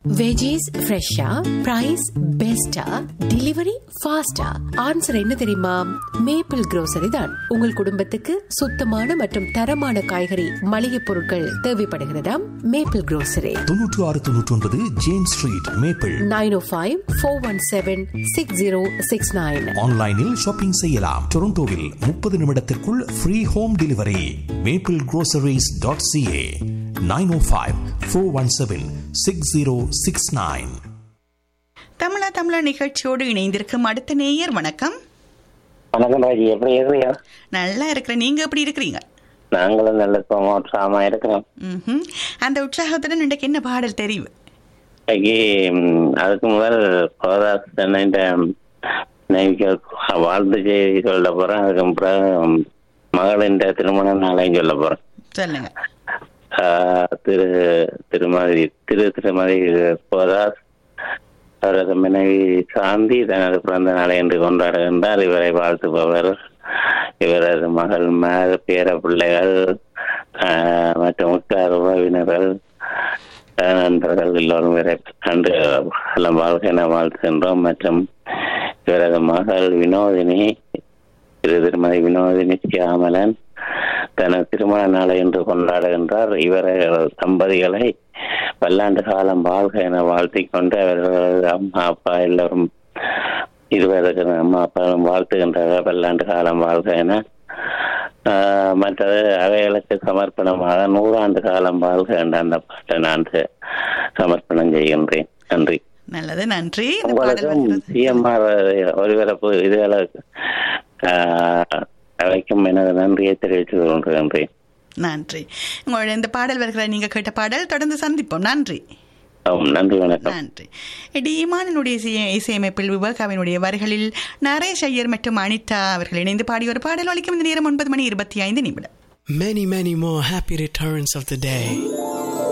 Veggies ஃப்ரெஷ்ஷா price பெஸ்டா delivery ஃபாஸ்டா ஆன்சர் என்ன தெரியுமா மேப்பிள் grocery தான் உங்கள் குடும்பத்துக்கு சுத்தமான மற்றும் தரமான காய்கறி மளிகை பொருட்கள் தேவைப்படுகிறதா மேப்பிள் grocery தொன்னூற்று ஆறு தொன்னூற்றி ஒன்பது James street Maple nine O five four one seven six zero six nine ஆன்லைனில் ஷாப்பிங் செய்யலாம் டொரண்டோவில் முப்பது நிமிடத்திற்குள் free home delivery Maple groceries.ca dot C A nine O five four one seven six zero six nine தமிழா தமிழா நிகழ்ச்சியோடு இணைந்திருக்கும் அடுத்த நேயர் வணக்கம் வணக்கம் ராஜி எப்படி இருக்கிறியா நல்லா இருக்கிற நீங்க எப்படி இருக்கிறீங்க நாங்களும் நல்ல சுகமா உற்சாகமா இருக்கிறோம் ம்ஹும். அந்த உற்சாகத்துடன் இன்றைக்கு என்ன பாடல் தெரிவு இன்னைக்கு ம், அதுக்கு முதல் கோதாஸ் இந்த வாழ்த்து செய்தி சொல்ல போறேன் அதுக்கு பிறகு ம், மகளின் திருமண நாளையும் சொல்ல போறேன் சொல்லுங்க ஆஹ், திரு திருமதி திரு திருமதி கோதாஸ் அவரது மனைவி சாந்தி தனது பிறந்த நாளை என்று கொண்டாடுகின்றார் இவரை வாழ்த்துபவர் இவரது மகள் மக பேர பிள்ளைகள் ஆஹ், மற்றும் உற்றார் உறவினர்கள் ஆஹ், நண்பர்கள் எல்லோரும் இவரை கண்டு எல்லாம் வாழ்க என வாழ்த்துகின்றோம் மற்றும் இவரது மகள் வினோதினி திரு திருமதி வினோதினி சியாமலன் தனது திருமண நாளை என்று கொண்டாடுகின்றார் இவர்கள் தம்பதிகளை பல்லாண்டு காலம் வாழ்க என வாழ்த்திக் கொண்டு அவர்களது அம்மா அப்பா எல்லோரும் இருவருக்கு அம்மா அப்பாவும் வாழ்த்துகின்றார்கள் பல்லாண்டு காலம் வாழ்க என ஆஹ், மற்றது அவைகளுக்கு சமர்ப்பணமாக நூறாண்டு காலம் வாழ்க என்ற அந்த பாட்டை நான் ச- சமர்ப்பணம் செய்கின்றேன் நன்றி நல்லது நன்றி இந்த பாடல் உங்களுக்கும் வருகிறது. சிஎம்ஆர் ஒலிபரப்பு இதுகளுக்கு ஆஹ், அழைக்கும் எனது நன்றியை தெரிவித்துக் கொள்கின்றேன் நன்றி உங்களுடைய இந்த பாடல் வருகிற நீங்க கேட்ட பாடல் தொடர்ந்து சந்திப்போம் நன்றி ஆம், நன்றி வணக்கம் நன்றி டிமானினுடைய இசை- இசையமைப்பில் விவேகாவினுடைய வரிகளில் நரேஷ் ஐயர் மற்றும் அனிதா அவர்கள் இணைந்து பாடிய ஒரு பாடல் ஒலிக்கும் இந்த நேரம் ஒன்பது மணி இருபத்தி ஐந்து நிமிடம் Many, many more happy returns of the day.